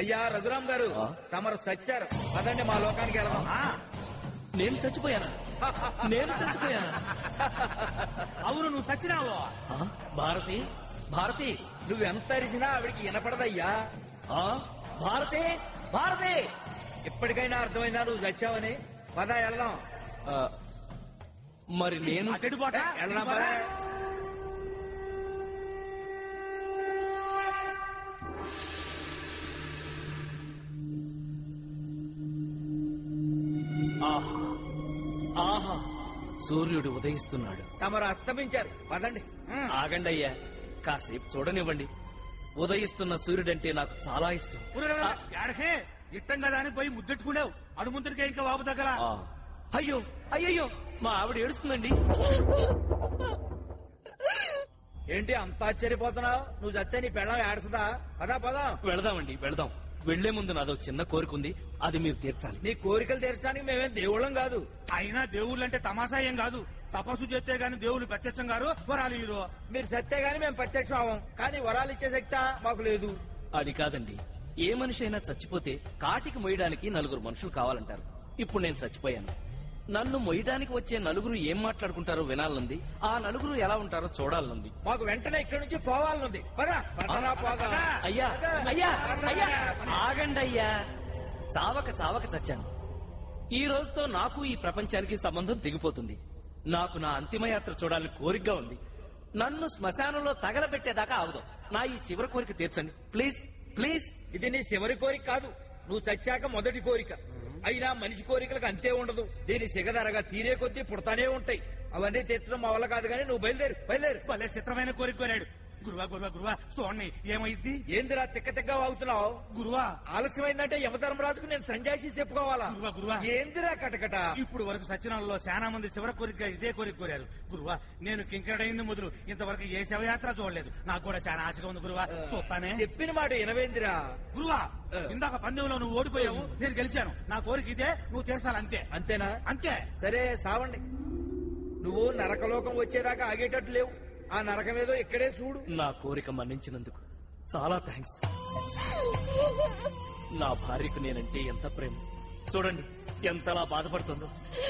అయ్యా రఘురామ్ గారు ఆ? తమరు సచ్చారు పదండి మా లోకానికి వెళదాం ఆ, నేను చచ్చిపోయాను నేను చచ్చిపోయాను అవును నువ్వు సచ్చినావు ఆ? భారతి భారతి నువ్వెంత అరిచినా ఆవిడికి వినపడదయ్యా ఆ? భారతి భారతి ఇప్పటికైనా అర్థమైందా నువ్వు చచ్చావని పద వెళదాం ఆ, మరి నేను అటెడు పోట వెళదాం పద ఆహా ఆహా సూర్యుడు ఉదయిస్తున్నాడు తమరు అస్తమించారు పదండి ఉమ్. ఆగండి అయ్యా కాసేపు చూడనివ్వండి ఉదయిస్తున్న సూర్యుడంటే నాకు చాలా ఇష్టం ఊరే, ఊరే, ఏడకే ఇట్టం కదా అని పోయి ముద్దెట్టుకున్నావు అడు ముందరికే ఇంకా వాపు తగ్గల ఆ. అయ్యో అయ్యయ్యో మా ఆవిడ ఏడుస్తుందండి ఏంటి అంత ఆశ్చర్యపోతున్నావు నువ్వు చస్తే నీ పెళ్ళం ఏడుస్తుందా పదా పదా వెళదామండి వెళదాం వెళ్లే ముందు నాదో చిన్న కోరిక ఉంది అది మీరు తీర్చాలి నీ కోరికలు తీర్చడానికి మేమేం దేవుళ్ళం కాదు అయినా దేవుళ్ళు అంటే తమాషా ఏం కాదు తపస్సు చేస్తే గాని దేవుళ్ళు ప్రత్యక్షం గారు వరాలు హీరో మీరు సత్తే గాని మేము ప్రత్యక్షం అవ్వం కానీ వరాలు ఇచ్చే శక్తి మాకు లేదు అది కాదండి ఏ మనిషి అయినా చచ్చిపోతే కాటికి మొయ్యడానికి నలుగురు మనుషులు కావాలంటారు ఇప్పుడు నేను చచ్చిపోయాను నన్ను మొయ్యడానికి వచ్చే నలుగురు ఏం మాట్లాడుకుంటారో వినాలనుంది ఆ నలుగురు ఎలా ఉంటారో చూడాలనుంది మాకు వెంటనే ఇక్కడి నుంచి పోవాలనుంది పదా పదరా పోదా అయ్యా అయ్యా అయ్యా ఆగండి అయ్యా చావక చావక చచ్చాను ఈ రోజుతో నాకు ఈ ప్రపంచానికి సంబంధం తెగిపోతుంది నాకు నా అంతిమయాత్ర చూడాలని కోరికగా ఉంది నన్ను శ్మశానంలో తగలబెట్టేదాకా ఆగుదాం నా ఈ చివరి కోరిక తీర్చండి ప్లీజ్ ప్లీజ్ ఇది నీ చివరి కోరిక కాదు నువ్వు చచ్చాక మొదటి కోరిక అయినా మనిషి కోరికలకు అంతే ఉండదు దీని సిగదరగా తీరే కొద్దీ పుడతానే ఉంటాయి అవన్నీ తెచ్చడం మా వల్ల కాదు కానీ నువ్వు బయలుదేరు బయలుదేరు భలే చిత్రమైన కోరిక కోరాడు గురువా గురువా గురువా చూడండి ఏమైద్ది ఏందిరా తిక్క తిక్క వాగుతున్నావు గురువా ఆలస్యమైందంటే యమధర్మరాజుకు నేను సంజాయిషి చెప్పుకోవాలా గురువా, గురువా. ఏందిరా కటకట ఇప్పుడు వరకు సత్యనాలలో చాలా మంది శివర కోరిక ఇదే కోరిక కోరారు గురువా నేను కింకరడైంది మొదలు ఇంతవరకు ఏ శవయాత్ర చూడలేదు నాకు కూడా చాలా ఆశగా ఉంది గురువా చూస్తానే చెప్పిన మాట వినవేందిరా గురువా ఇందాక పందెంలో నువ్వు ఓడిపోయావు నేను గెలిచాను నా కోరిక ఇదే నువ్వు తీర్చాలి అంతే అంతేనా అంతే సరే సావండి నువ్వు నరకలోకం వచ్చేదాకా ఆగేటట్టు లేవు ఆ నరకం ఏదో ఇక్కడే చూడు నా కోరిక మన్నించినందుకు చాలా థ్యాంక్స్ నా భార్యకు నేనంటే ఎంత ప్రేమ చూడండి ఎంతలా బాధపడుతుందో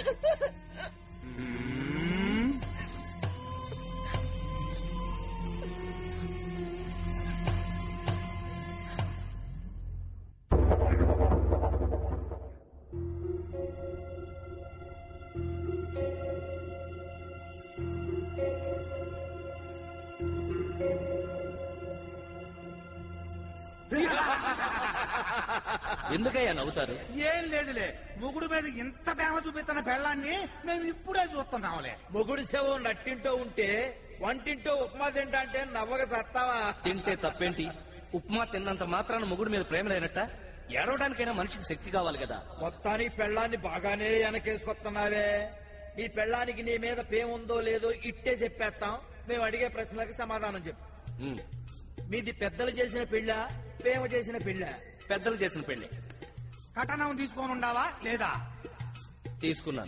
ఎందుకయ్యా నవ్వుతారు ఏం లేదులే ముగుడు మీద ఇంత ప్రేమ చూపిస్తున్న పెళ్ళాన్ని మేము ఇప్పుడే చూస్తున్నాంలే మొగుడు శవం నట్టింటో ఉంటే వంటింటో ఉప్మా తింటా అంటే నవ్వక సత్తావా తింటే తప్పేంటి ఉప్మా తిన్నంత మాత్రాన మొగుడు మీద ప్రేమ లేనట్ట ఏడవడానికైనా మనిషికి శక్తి కావాలి కదా మొత్తానికి పెళ్ళాన్ని బాగానే వెనకేసుకొస్తున్నావే నీ పెళ్ళానికి నీ మీద పేముందో లేదో ఇట్టే చెప్పేస్తాం మేము అడిగే ప్రశ్నలకు సమాధానం చెప్పు ఉమ్, మీది పెద్దలు చేసిన పెళ్ళ ప్రేమ చేసిన పెళ్ళ పెద్దలు చేసిన పెళ్లి కటనం తీసుకొని ఉండవా లేదా తీసుకున్నాను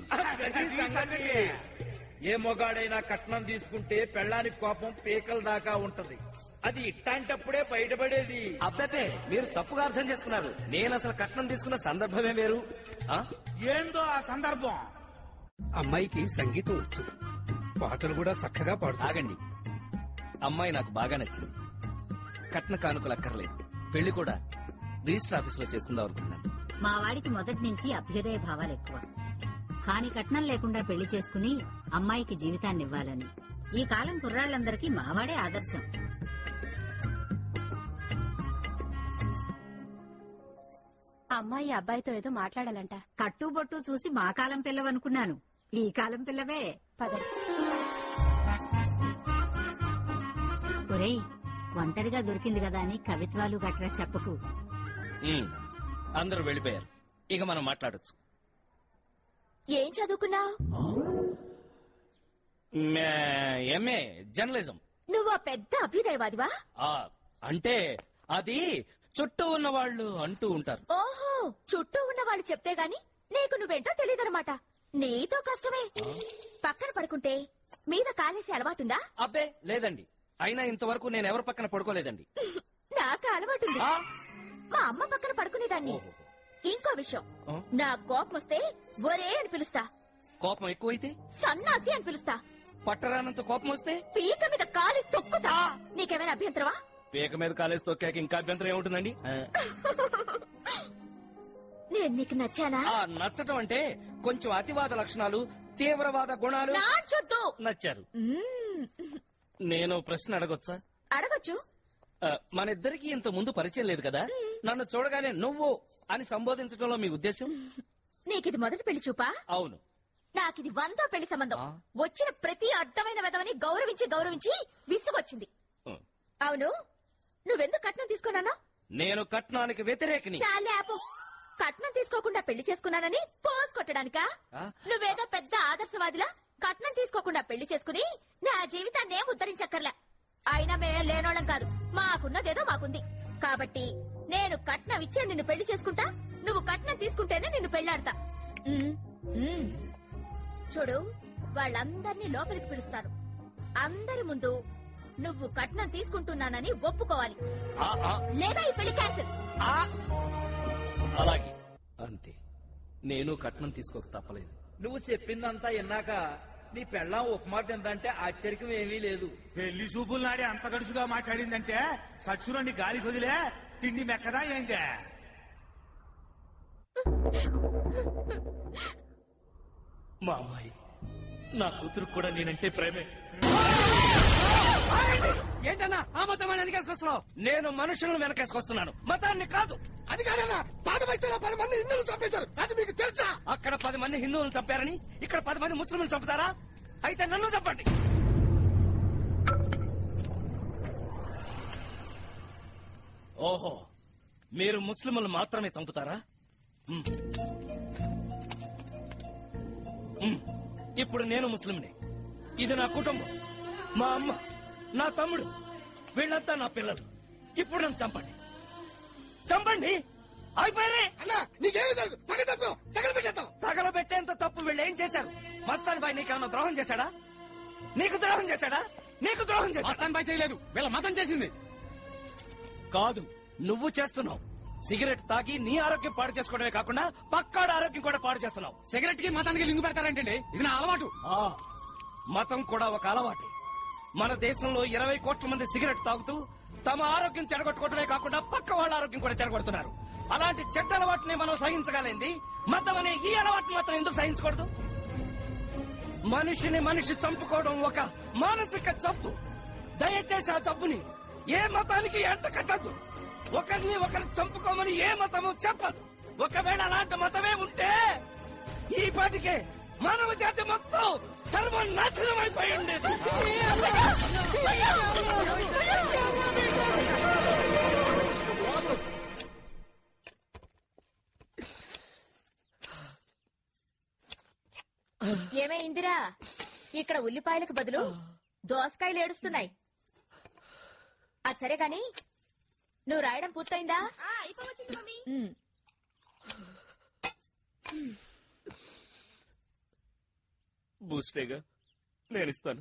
ఏ మొగాడైనా కట్నం తీసుకుంటే పెళ్ళానికి కోపం పీకల దాకా ఉంటది అది ఇట్టాంటప్పుడే బయటపడేది అబ్బే మీరు తప్పుగా అర్థం చేసుకున్నారు నేను అసలు కట్నం తీసుకున్న సందర్భమే వేరు ఆ? ఏందో ఆ సందర్భం అమ్మాయికి సంగీతం వచ్చు పాటలు కూడా చక్కగా పాడుతుంది ఆగండి అమ్మాయి నాకు బాగా నచ్చింది కట్న కానుకలు అక్కర్లేదు పెళ్లి కూడా రిజిస్టర్ ఆఫీస్ లో చేసుకుందాం అనుకున్నాను మా వాడికి మొదటి నుంచి అభ్యుదయ భావాలు ఎక్కువ కాని కట్నం లేకుండా పెళ్లి చేసుకుని అమ్మాయికి జీవితాన్ని ఇవ్వాలని ఈ కాలం కుర్రాళ్ళందరికీ మావాడే ఆదర్శం అమ్మాయి అబ్బాయితో ఏదో మాట్లాడాలంట కట్టుబొట్టు చూసి మా కాలం పిల్లవనుకున్నాను ఈ కాలం పిల్లవే పద ఒరేయ్ ఒంటరిగా దొరికింది కదా అని కవిత్వాలు గట్రా చెప్పకు ఉమ్, అందరూ వెళ్ళిపోయారు ఇక మనం మాట్లాడొచ్చు ఏం చదువుకున్నావు ఎంఏ జర్నలిజం నువ్వు ఆ పెద్ద అభ్యుదయవాదివా ఆ, అంటే అది చుట్టూ ఉన్న వాళ్ళు అంటూ ఉంటారు ఓహో చుట్టూ ఉన్న వాళ్ళు చెప్తే గాని నీకు నువ్వేంటో తెలియదన్నమాట నీతో కష్టమే పక్కన పడుకుంటే మీద కాలేసి అలవాటుందా అబ్బే లేదండి అయినా ఇంతవరకు నేను ఎవరి పక్కన పడుకోలేదండి నాకు అలవాటుంది ఆ, మా అమ్మ పక్కన పడుకునేదాన్ని ఓహో. ఇంకో విషయం ఆ? నా కోపం వస్తే ఒరే అని పిలుస్తా కోపం ఎక్కువైతే సన్నాసి అని పిలుస్తా పట్టరానంత కోపం వస్తే పీక మీద కాలి తొక్కుతా నీకేమైనా అభ్యంతరమా పీక మీద కాలేసి తొక్కాక ఇంకా అభ్యంతరం ఏముంటుందండి ఆ. నేను నీకు నచ్చానా ఆ నచ్చటం అంటే కొంచెం అతివాద లక్షణాలు తీవ్రవాద గుణాలు నాచొద్దు నచ్చారు మ్మ్. నేను ప్రశ్న అడగొచ్చా అడగొచ్చు ఆ, మన ఇద్దరికి ఇంత ముందు పరిచయం లేదు కదా నన్ను చూడగానే నువ్వు అని సంబోధించడంలో మీ ఉద్దేశం నీకిది మొదటి పెళ్లి చూపా అవును నాకిది వందో పెళ్లి సంబంధం ఆ? వచ్చిన ప్రతి అడ్డమైన వెదవని గౌరవించి గౌరవించి విసుగొచ్చింది ఉం. అవును నువ్వెందుకు కట్నం తీసుకున్నానా నేను కట్నానికి వ్యతిరేకిని చాలే ఆపు కట్నం తీసుకోకుండా పెళ్లి చేసుకున్నానని పోజ్ కొట్టడానికా ఆ? నువ్వేదో పెద్ద ఆదర్శవాదిలా కట్నం తీసుకోకుండా పెళ్లి చేసుకుని నా జీవితాన్ని ఏం ఉద్ధరించక్కర్లే అయినా మేమే లేనోళ్ళం కాదు మాకున్నదేదో మాకుంది కాబట్టి నేను కట్నం ఇచ్చే నిన్ను పెళ్లి చేసుకుంటా నువ్వు కట్నం తీసుకుంటేనే నిన్ను పెళ్లాడతా ఉమ్, ఉమ్. చూడు వాళ్ళందర్నీ లోపలికి పిలుస్తాను అందరి ముందు నువ్వు కట్నం తీసుకుంటున్నానని ఒప్పుకోవాలి ఆ, ఆ, లేదా ఈ పెళ్లి క్యాన్సిల్ ఆ. అలాగే అంతే నేను కట్నం తీసుకోక తప్పలేదు నువ్వు చెప్పిందంతా విన్నాక నీ పెళ్ళాం ఉప్మా తిందంటే ఆశ్చర్యం ఏమీ లేదు పెళ్లి చూపులు నాడే అంత గడుచుగా మాట్లాడిందంటే సచ్చురండి గాలి కొదిలే తిండి మెక్కదా ఏందే మా అమ్మాయి నా కూతురు కూడా నేనంటే ప్రేమే ఏంటన్నా ఆ మతం వెనకేసుకొస్తున్నావు నేను మనుషులను వెనకేసుకొస్తున్నాను మతాన్ని కాదు అది కాదన్నా తాట వయసులో పది మంది హిందువులు చంపేశారు అది మీకు తెలుసా అక్కడ పది మంది హిందువులను చంపారని ఇక్కడ పది మంది ముస్లింలను చంపుతారా అయితే నన్ను చంపండి ఓహో మీరు ముస్లింలు మాత్రమే చంపుతారా మ్. మ్. ఇప్పుడు నేను ముస్లింని ఇది నా కుటుంబం మా అమ్మ నా తమ్ముడు వీళ్ళంతా నా పిల్లలు ఇప్పుడు నన్ను చంపండి చంపండి అయిపోయారే అన్నా నీకేమి తెలుసు పగ తప్పు తగలబెట్టేస్తాం తగలబెట్టేంత తప్పు వీళ్ళు ఏం చేశారు మస్తాన్ బాయ్ నీకేమన్నా ద్రోహం చేశాడా నీకు ద్రోహం చేశాడా నీకు ద్రోహం చేశాడా మస్తాన్ బాయ్ చేయలేదు వీళ్ళ మతం చేసింది కాదు నువ్వు చేస్తున్నావు సిగరెట్ తాగి నీ ఆరోగ్యం పాడు చేసుకోవడమే కాకుండా పక్కాడు ఆరోగ్యం కూడా పాడు చేస్తున్నావు సిగరెట్ కి మతానికి లింగు పెడతారంటండి ఇది నా అలవాటు ఆ మతం కూడా ఒక అలవాటే మన దేశంలో ఇరవై కోట్ల మంది సిగరెట్ తాగుతూ తమ ఆరోగ్యం చెడగొట్టుకోవడమే కాకుండా పక్క వాళ్ళ ఆరోగ్యం కూడా చెడగొడుతున్నారు అలాంటి చెడ్డ అలవాటుని మనం సహించగలింది మతం అనే ఈ అలవాటు మాత్రం ఎందుకు సహించకూడదు మనిషిని మనిషి చంపుకోవడం ఒక మానసిక జబ్బు దయచేసి ఆ జబ్బుని ఏ మతానికి ఎంట కట్టద్దు ఒకరిని ఒకరు చంపుకోమని ఏ మతము చెప్పదు ఒకవేళ అలాంటి మతమే ఉంటే ఈ పాటికే మానవ జాతి మొత్తం సర్వనాశనం అయిపోయి ఉండేది ఏమే ఇందిరా ఇక్కడ ఉల్లిపాయలకు బదులు దోసకాయలు ఏడుస్తున్నాయి అది సరే గాని నువ్వు రాయడం పూర్తయిందా ఉమ్. బూస్టేగా నేను ఇస్తాను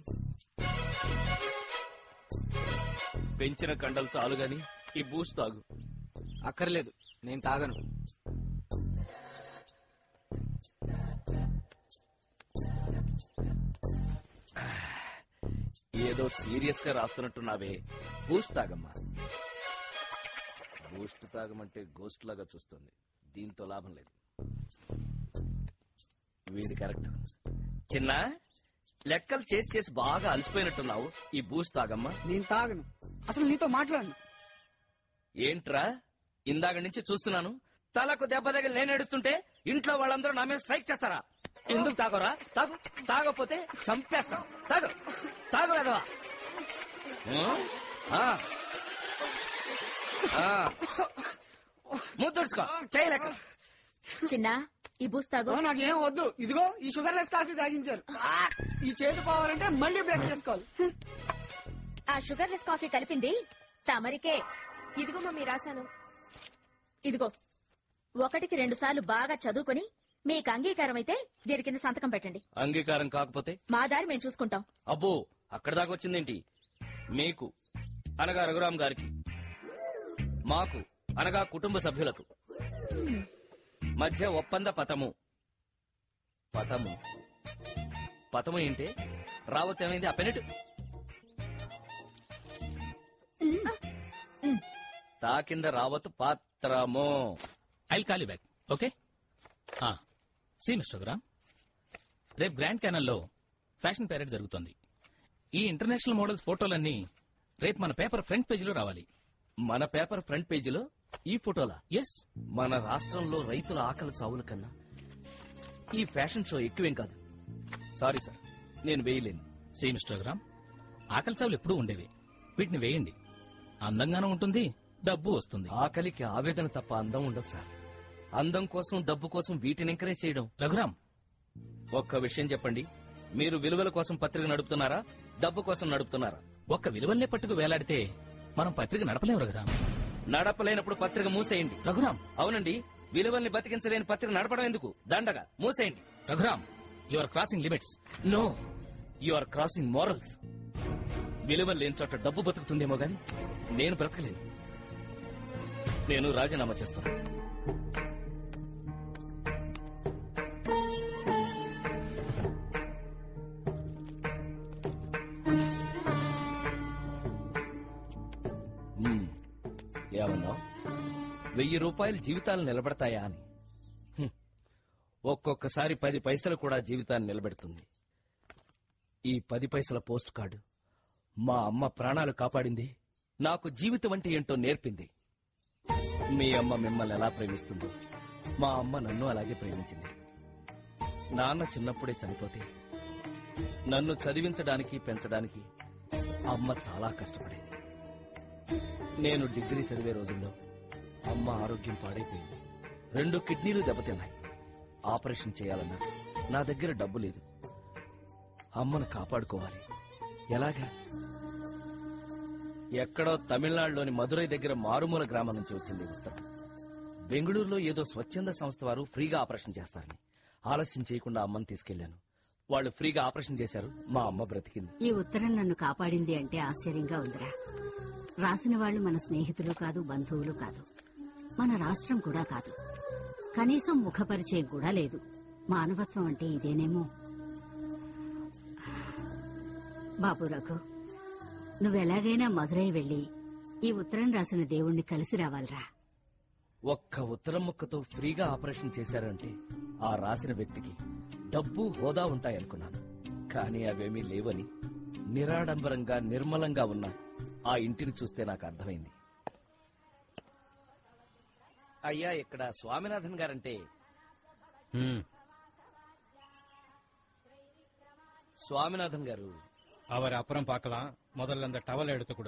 పెంచిన కండలు చాలు గాని ఈ బూస్ట్ తాగు అక్కర్లేదు నేను తాగను ఏదో సీరియస్ గా రాస్తున్నట్టున్నావే బూస్ట్ తాగమ్మా బూస్ట్ తాగమంటే గోస్ట్ లాగా చూస్తుంది దీంతో లాభం లేదు వీడి కరెక్ట్ చిన్న లెక్కలు చేసి చేసి బాగా అలసిపోయినట్టున్నావు ఈ బూస్ట్ తాగమ్మా నేను తాగను అసలు నీతో మాట్లాడను ఏంట్రా ఇందాక నుంచి చూస్తున్నాను తలకు దెబ్బ దగ్గర నేను ఏడుస్తుంటే ఇంట్లో వాళ్ళందరూ నా మీద స్ట్రైక్ చేస్తారా ఎందుకు తాగరా తాగు తాగకపోతే చంపేస్తాం తాగు తాగు వెదవా ముద్దుడుచుకో చేయలేక చిన్న ఈ బూస్తాగు ఓ, నాకేం వద్దు ఇదిగో ఈ షుగర్ లెస్ కాఫీ తాగించారు ఆ, ఈ చేతి పోవాలంటే మళ్ళీ బ్రేక్ చేసుకోవాలి ఆ షుగర్ లెస్ కాఫీ కలిపింది తమరికే ఇదిగో మమ్మీ రాశాను ఇదిగో ఒకటికి రెండు సార్లు బాగా చదువుకొని మీకు అంగీకారం అయితే దీని కింద సంతకం పెట్టండి అంగీకారం కాకపోతే మా దారి మేము చూసుకుంటాం అబ్బో అక్కడ దాకా వచ్చిందేంటి మీకు అనగా రఘురాం గారికి మాకు అనగా కుటుంబ సభ్యులకు మధ్య ఒప్పంద పతము పతము పతము ఏంటి రావత్ ఏమైంది ఆ పెనట్ తా కింద రావత్ పాత్రము I call you back okay సి మిస్టర్ గ్రామ్ రేపు గ్రాండ్ కెనల్ లో ఫ్యాషన్ పేరెడ్ జరుగుతోంది ఈ ఇంటర్నేషనల్ మోడల్స్ ఫోటోలన్నీ రేపు మన పేపర్ ఫ్రంట్ పేజీలో రావాలి మన పేపర్ ఫ్రంట్ పేజీలో ఈ ఫోటోలా ఎస్ మన రాష్ట్రంలో రైతుల ఆకలి చావుల కన్నా ఈ ఫ్యాషన్ షో ఎక్కువేం కాదు సారీ సార్ నేను వేయలేను సి మిస్టర్ గ్రామ్ ఆకలి చావులు ఎప్పుడూ ఉండేవి వీటిని వేయండి అందంగానూ ఉంటుంది డబ్బు వస్తుంది ఆకలికి ఆవేదన తప్ప అందం ఉండదు సార్ అందం కోసం డబ్బు కోసం వీటిని ఎంకరేజ్ చేయడం రఘురామ్ ఒక్క విషయం చెప్పండి మీరు విలువల కోసం పత్రిక నడుపుతున్నారా డబ్బు కోసం నడుపుతున్నారా ఒక్క విలువల్నే పట్టుకు వేలాడితే మనం పత్రిక నడపలేం రఘురామ్ నడపలేనప్పుడు పత్రిక మూసేయండి రఘురామ్ అవునండి విలువల్ని బతికించలేని పత్రిక నడపడం ఎందుకు దండగా మూసేయండి Raghuram you are crossing limits no you are crossing morals విలువలు లేని చోట డబ్బు బతుకుతుందేమో గాని నేను బ్రతకలేను నేను రాజీనామా చేస్తాను మ్మ్. ఏమన్నావు వెయ్యి రూపాయలు జీవితాలు నిలబడతాయా అని హ్మ్. ఒక్కొక్కసారి పది పైసలు కూడా జీవితాన్ని నిలబెడుతుంది ఈ పది పైసల పోస్ట్ కార్డు మా అమ్మ ప్రాణాలు కాపాడింది నాకు జీవితం అంటే ఏంటో నేర్పింది మీ అమ్మ మిమ్మల్ని ఎలా ప్రేమిస్తుందో మా అమ్మ నన్ను అలాగే ప్రేమించింది నాన్న చిన్నప్పుడే చనిపోతే నన్ను చదివించడానికి పెంచడానికి అమ్మ చాలా కష్టపడేది నేను డిగ్రీ చదివే రోజుల్లో అమ్మ ఆరోగ్యం పాడైపోయింది రెండు కిడ్నీలు దెబ్బతిన్నాయి ఆపరేషన్ చేయాలన్నా నా దగ్గర డబ్బు లేదు అమ్మను కాపాడుకోవాలి ఎలాగా ఎక్కడో తమిళనాడులోని మదురై దగ్గర మారుమూల గ్రామం నుంచి వచ్చింది ఈ ఉత్తరం బెంగళూరులో ఏదో స్వచ్ఛంద సంస్థ వారు ఫ్రీగా ఆపరేషన్ చేస్తారని ఆలస్యం చేయకుండా అమ్మని తీసుకెళ్లాను వాళ్ళు ఫ్రీగా ఆపరేషన్ చేశారు మా అమ్మ బ్రతికింది ఈ ఉత్తరం నన్ను కాపాడింది అంటే ఆశ్చర్యంగా ఉందిరా రాసిన వాళ్ళు మన స్నేహితులు కాదు బంధువులు కాదు మన రాష్ట్రం కూడా కాదు కనీసం ముఖపరిచయం కూడా లేదు మానవత్వం అంటే ఇదేనేమో బాబు రఘు నువ్వెలాగైనా మదురై వెళ్లి ఈ ఉత్తరం రాసిన దేవుణ్ణి కలిసి రావాలిరా ఒక్క ఉత్తరం ముక్కతో ఫ్రీగా ఆపరేషన్ చేశారంటే ఆ రాసిన వ్యక్తికి డబ్బు హోదా ఉంటాయనుకున్నాను కానీ అవేమీ లేవని నిరాడంబరంగా నిర్మలంగా ఉన్న ఆ ఇంటిని చూస్తే నాకు అర్థమైంది అయ్యా ఇక్కడ స్వామినాథన్ గారంటే స్వామినాథన్ గారు அவர் அப்புறம் பார்க்கலாம் முதல்ல அந்த டவல் எடுத்து கொடு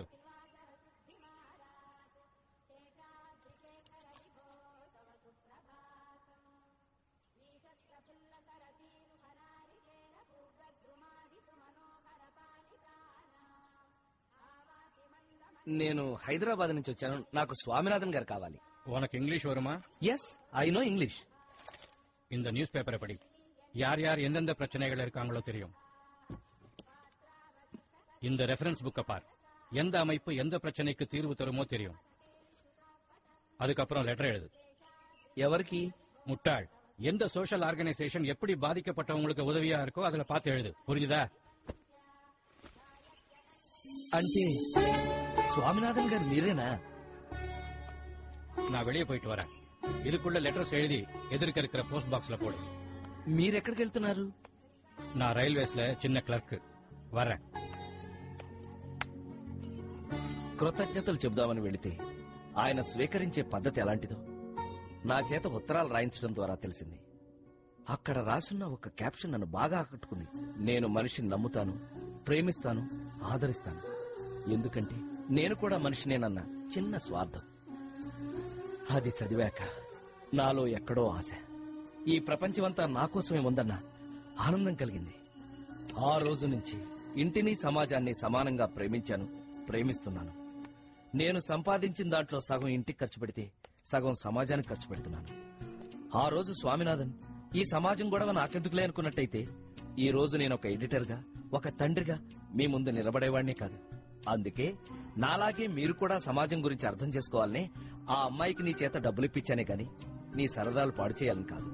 నేను హైదరాబాద్ నుంచి వచ్చాను నాకు స్వామినాథన్ గారు కావాలి உனக்கு இங்கிலீஷ் வருமா ఎస్ ఐ నో ఇంగ్లీష్ இந்த நியூஸ் பேப்பரை படி யார் யார் எந்தெந்த பிரச்சனைகள் இருக்காங்களோ தெரியும் இந்த ரெஃபரன்ஸ் புக்கை பார் எந்த அமைப்பு எந்த பிரச்சனைக்கு தீர்வு தருமோ தெரியும் அதுக்கப்புறம் லெட்டர் எழுது ఎవరికి முட்டாள் எந்த சோஷியல் ஆர்கனைசேஷன் எப்படி பாதிக்கப்பட்டவங்களுக்கு உதவியா இருக்கோ அதுல பார்த்து எழுது புரிஞ்சுதா అంటే స్వామినాథన్ గారు మీరేనా நான் வெளியே போயிட்டு வரேன் இதுக்குள்ள லெட்டர்ஸ் எழுதி எதிர்க்க இருக்கிற போஸ்ட் பாக்ஸ்ல போடு మీరెక్కడికి వెళ్తున్నారు நான் ரயில்வேஸ்ல சின்ன கிளர்க் வரேன் కృతజ్ఞతలు చెబుదామని వెళితే ఆయన స్వీకరించే పద్ధతి ఎలాంటిదో నా చేత ఉత్తరాలు రాయించడం ద్వారా తెలిసింది అక్కడ రాసున్న ఒక క్యాప్షన్ నన్ను బాగా ఆకట్టుకుంది నేను మనిషిని నమ్ముతాను ప్రేమిస్తాను ఆదరిస్తాను ఎందుకంటే నేను కూడా మనిషినేనన్న చిన్న స్వార్థం అది చదివాక నాలో ఎక్కడో ఆశ ఈ ప్రపంచమంతా నా కోసమే ఉందన్న ఆనందం కలిగింది ఆ రోజు నుంచి ఇంటిని సమాజాన్ని సమానంగా ప్రేమించాను ప్రేమిస్తున్నాను నేను సంపాదించిన దాంట్లో సగం ఇంటికి ఖర్చు పెడితే సగం సమాజానికి ఖర్చు పెడుతున్నాను ఆ రోజు స్వామినాథన్ ఈ సమాజం గొడవ నాకెందుకులే అనుకున్నట్టయితే ఈ రోజు నేను ఒక ఎడిటర్గా ఒక తండ్రిగా మీ ముందు నిలబడేవాడినే కాదు అందుకే నాలాగే మీరు కూడా సమాజం గురించి అర్థం చేసుకోవాలని ఆ అమ్మాయికి నీ చేత డబ్బులు ఇప్పించానే గాని నీ సరదాలు పాడు చేయాలని కాదు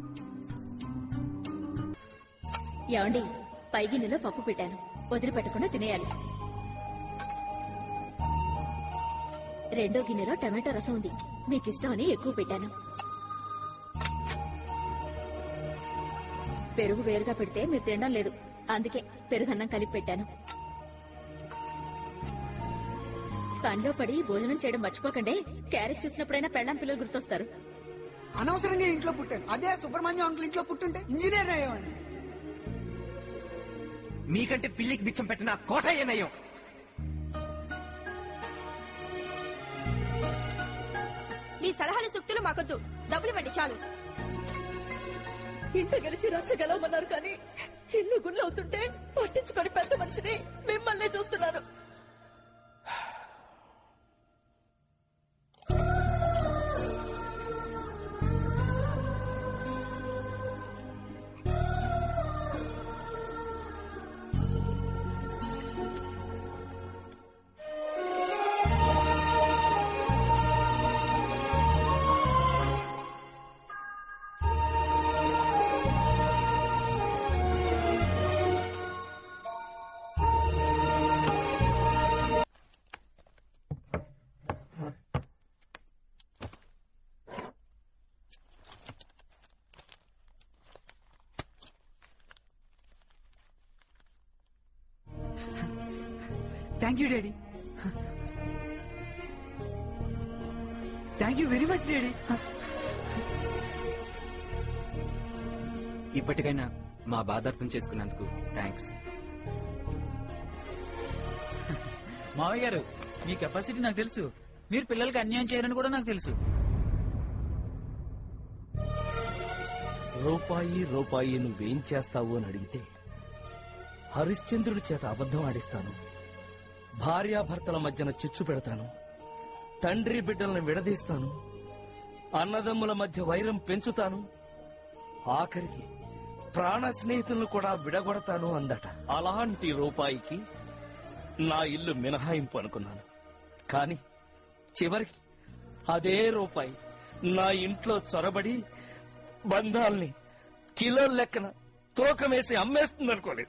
ఏమండి పై గిన్నెలో పప్పు పెట్టాను వదిలిపెట్టకుండా తినేయాలి రెండో గిన్నెలో టమాటో రసం ఉంది మీకు ఇష్టమని ఎక్కువ పెట్టాను పెరుగు వేరుగా పెడితే మీరు తినడం లేదు అందుకే పెరుగన్నం కలిపి పెట్టాను పనిలో పడి భోజనం చేయడం మర్చిపోకండి క్యారెట్ చూసినప్పుడైనా పెళ్ళాం పిల్లలు గుర్తొస్తారు అనవసరంగా ఇంట్లో పుట్టాను అదే సుబ్రహ్మణ్యం అంకుల్ ఇంట్లో పుట్టుంటే ఇంజనీర్ అయ్యేవాడిని మీకంటే పిల్లికి బిచ్చం పెట్టిన కోట ఏనయ్యం మీ సలహాలు సుక్తులు మాకొద్దు డబ్బులు ఇవ్వండి చాలు ఇంట గెలిచి రచ్చగలవమన్నారు కానీ ఇల్లు గుళ్ళు అవుతుంటే పట్టించుకొని పెద్ద మనిషిని మిమ్మల్ని చూస్తున్నాను thank you daddy thank you very much daddy ఇప్పటికైనా మా బాధ అర్థం చేసుకున్నందుకు థ్యాంక్స్ మావయ్య గారు మీ కెపాసిటీ నాకు తెలుసు మీరు పిల్లలకి అన్యాయం చేయరని కూడా నాకు తెలుసు రూపాయి రూపాయి నువ్వేం చేస్తావు అని అడిగితే హరిశ్చంద్రుడి చేత అబద్ధం ఆడిస్తాను భార్యాభర్తల మధ్యన చిచ్చు పెడతాను తండ్రి బిడ్డలను విడదీస్తాను అన్నదమ్ముల మధ్య వైరం పెంచుతాను ఆఖరికి ప్రాణ స్నేహితులను కూడా విడగొడతాను అందట అలాంటి రూపాయికి నా ఇల్లు మినహాయింపు అనుకున్నాను కాని చివరికి అదే రూపాయి నా ఇంట్లో చొరబడి బంధాల్ని కిలో లెక్కన తూకమేసి అమ్మేస్తుంది అనుకోలేదు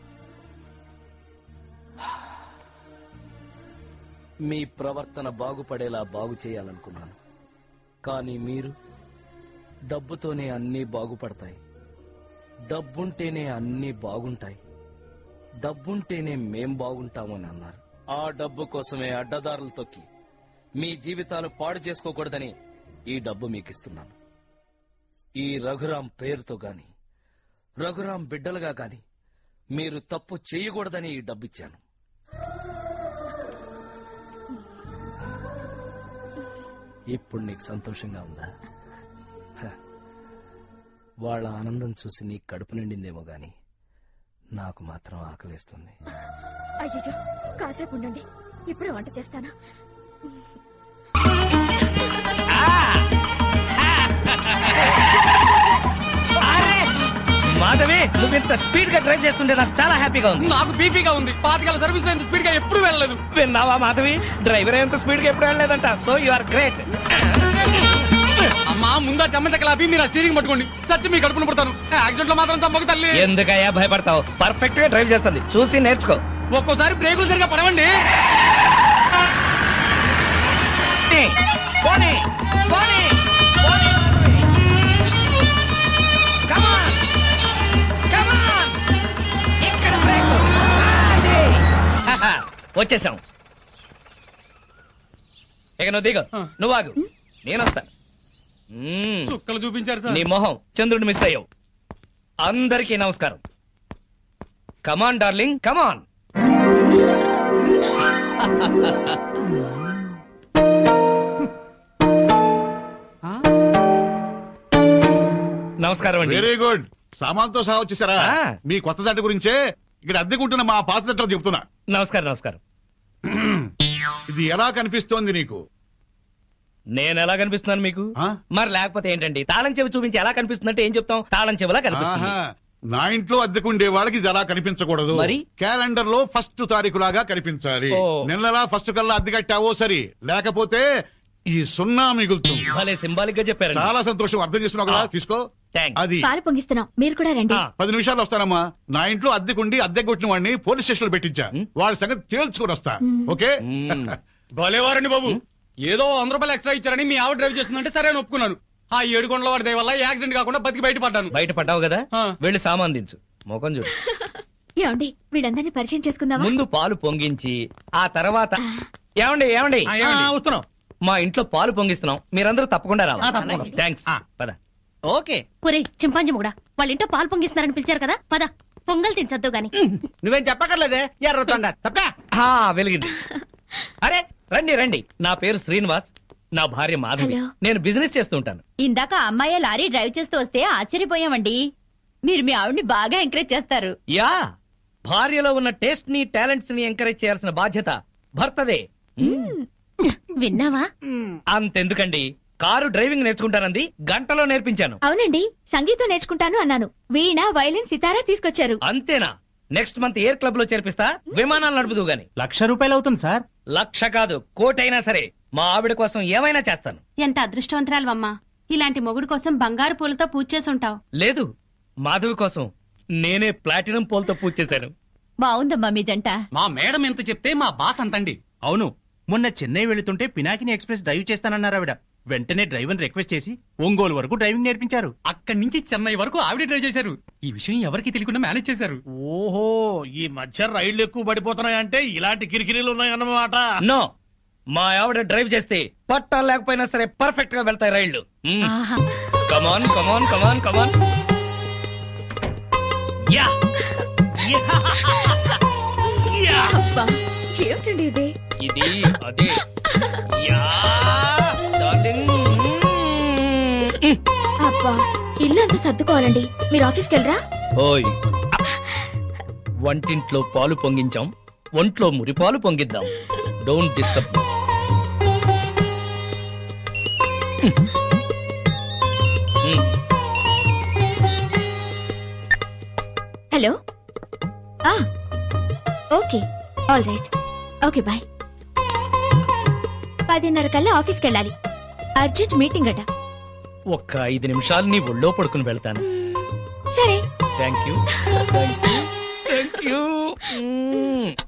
మీ ప్రవర్తన బాగుపడేలా బాగు చేయాలనుకున్నాను కానీ మీరు డబ్బుతోనే అన్నీ బాగుపడతాయి డబ్బుంటేనే అన్నీ బాగుంటాయి డబ్బుంటేనే మేం బాగుంటామని అన్నారు ఆ డబ్బు కోసమే అడ్డదారులు తొక్కి మీ జీవితాలు పాడు చేసుకోకూడదని ఈ డబ్బు మీకు ఇస్తున్నాను ఈ రఘురాం పేరుతో గాని రఘురాం బిడ్డలుగా గాని మీరు తప్పు చేయకూడదని ఈ డబ్బిచ్చాను ఇప్పుడు నీకు సంతోషంగా ఉందా హ. వాళ్ళ ఆనందం చూసి నీ కడుపు నిండిందేమో గాని నాకు మాత్రం ఆకలిస్తుంది అయ్యో కాసేపు ఉండండి ఇప్పుడే వంట చేస్తానా మాధవి నువ్వు ఇంత స్పీడ్ గా డ్రైవ్ చేస్తుంటే నాకు చాలా హ్యాపీగా ఉంది నాకు బీపీగా ఉంది పాతికల సర్వీస్ లో ఇంత స్పీడ్ గా ఎప్పుడు వెళ్ళలేదు విన్నావా మాధవి డ్రైవర్ ఎంత స్పీడ్ గా ఎప్పుడు వెళ్ళలేదంట సో యు ఆర్ గ్రేట్ అమ్మా ముందా చెమ్మ చెక్కలాపి మీరు ఆ స్టీరింగ్ పట్టుకోండి చచ్చి మీ కడుపున పడతాను యాక్సిడెంట్ లో మాత్రం చంపక తల్లి ఎందుకయ్యా భయపడతావు పర్ఫెక్ట్ గా డ్రైవ్ చేస్తుంది చూసి నేర్చుకో ఒక్కోసారి బ్రేకులు సరిగా పడవండి పోనీ పోనీ పోనీ కమాన్ కమాన్ ఇక్కడ బ్రేక్ వచ్చేసాం ఇక నువ్వు దిగు నువ్వు ఆగు నేను వస్తాను మ్మ్. చుక్కలు చూపించారు సార్ నీ మొహం చంద్రుడు మిస్ అయ్యావు అందరికీ నమస్కారం కమాన్ డార్లింగ్ కమాన్ నమస్కారం అండి వెరీ గుడ్ సామాన్తో సహా వచ్చేసారా మీ కొత్త జట్టు గురించే ఇక్కడ అద్దెకుంటున్న మా పాత జట్లు చెప్తున్నా నమస్కారం నమస్కారం ఇది ఎలా కనిపిస్తోంది నీకు నేను ఎలా కనిపిస్తున్నాను మీకు మరి లేకపోతే ఏంటండి తాళం చెవి చూపించి ఎలా కనిపిస్తుందంటే ఏం చెప్తాం తాళం చెవిలా కనిపిస్తుంది ఆహా, నా ఇంట్లో అద్దెకుండే వాళ్ళకి ఇది అలా కనిపించకూడదు మరి? క్యాలెండర్ లో ఫస్ట్ తారీఖు లాగా కనిపించాలి ఓ. నెలలా ఫస్ట్ కల్లా అద్దె కట్టావో సరి లేకపోతే ఈ సున్నా మిగులుతుంది భలే సింబాలిక్ గా చెప్పారు చాలా సంతోషం అర్థం చేస్తున్నావు కదా తీసుకో అది పాలు పొంగిస్తున్నాం మీరు కూడా రండి పది నిమిషాలు వస్తానమ్మా నా ఇంట్లో అద్దెకుండి అద్దె కొట్టిన వాడిని పోలీస్ స్టేషన్ లో పెట్టించా వాడి సంగతి తేల్చుకొని వస్తా ఓకే భలేవారండి బాబు ఏదో వంద రూపాయలు ఎక్స్ట్రా ఇచ్చారని మీ ఆవిడ డ్రైవ్ చేస్తుందంటే సరే అని ఒప్పుకున్నాను ఆ ఏడు కొండల వాడి దయ వల్ల యాక్సిడెంట్ కాకుండా బతికి బయటపడ్డాను బయట పడ్డావు కదా వెళ్ళి సామాన్ దించు మొఖం చూడు ఏమండి వీళ్ళందరినీ పరిచయం చేసుకుందామా ముందు పాలు పొంగించి ఆ తర్వాత ఏమండి ఏమండి వస్తున్నాం మా ఇంట్లో పాలు పొంగిస్తున్నాం మీరందరూ తప్పకుండా ఆ, రావాలి తప్పకుండా. థ్యాంక్స్ పద ఓకే ఒరే చింపాంజీ కూడా వాళ్ళ ఇంట్లో పాలు పొంగిస్తున్నారని పిలిచారు కదా పద పొంగల్ తినచద్దు గాని నువ్వేం చెప్పక్కర్లేదే ఎర్రతొండ తప్ప వెలిగింది అరే రండి రండి నా పేరు శ్రీనివాస్ నా భార్య మాధవి హలో. నేను బిజినెస్ చేస్తూ ఉంటాను ఇందాక అమ్మాయి లారీ డ్రైవ్ చేస్తూ వస్తే ఆశ్చర్యపోయామండి మీరు మీ ఆవిడ్ని బాగా ఎంకరేజ్ చేస్తారు యా భార్యలో ఉన్న టేస్ట్ ని టాలెంట్స్ ని ఎంకరేజ్ చేయాల్సిన బాధ్యత భర్తదే విన్నావా అంతెందుకండి కారు డ్రైవింగ్ నేర్చుకుంటానంది గంటలో నేర్పించాను అవునండి సంగీతం నేర్చుకుంటాను అన్నాను వీణ వైలిన్ సితారా తీసుకొచ్చారు అంతేనా నెక్స్ట్ మంత్ ఎయిర్ క్లబ్ లో చేర్పిస్తా విమానాలు నడుపుదు గాని లక్ష రూపాయలు అవుతుంది సార్ లక్ష కాదు కోటైనా సరే మా ఆవిడ కోసం ఏమైనా చేస్తాను ఎంత అదృష్టవంతరాలవమ్మా ఇలాంటి మొగుడు కోసం బంగారు పూలతో పూజ చేసి ఉంటావు లేదు మాధవి కోసం నేనే ప్లాటినం పోల్తో పూజ చేశాను బాగుందమ్మా మీ జంట మా మేడం ఎంత చెప్తే మా బాస్ అంతండి అవును మొన్న చెన్నై వెళుతుంటే పినాకిని ఎక్స్ప్రెస్ డ్రైవ్ చేస్తానన్నారు ఆవిడ వెంటనే డ్రైవర్ రిక్వెస్ట్ చేసి ఒంగోలు వరకు డ్రైవింగ్ నేర్పించారు అక్కడి నుంచి చెన్నై వరకు ఆవిడ డ్రైవ్ చేశారు ఈ విషయం ఎవరికి తెలియకుండా మేనేజ్ చేశారు ఓహో ఈ మధ్య రైళ్లు ఎక్కువ పడిపోతున్నాయంటే ఇలాంటి కిరికిరీలు ఉన్నాయన్నమాట నో మా ఆవిడ డ్రైవ్ చేస్తే పట్టా లేకపోయినా సరే పర్ఫెక్ట్ గా వెళ్తాయి రైళ్లు కమాన్ కమాన్ కమాన్ కమాన్ యా అబ్బా, ఏమిటండి ఇది ఇది అదే యా డార్లింగ్ అబ్బా ఇల్లు అంతా సర్దుకోవాలండి మీరు ఆఫీస్కి వెళ్ళరా ఓయ్ వంటింట్లో పాలు పొంగించాం ఒంట్లో మురిపాలు పొంగిద్దాం డోంట్ డిస్టర్బ్ హలో ఆ, okay all right okay bye పదిన్నర కల్లా ఆఫీస్కి వెళ్ళాలి అర్జెంట్ మీటింగ్ అట ఒక్క ఐదు నిమిషాలు నీ ఒళ్ళో పడుకుని వెళ్తాను సరే thank you thank you thank you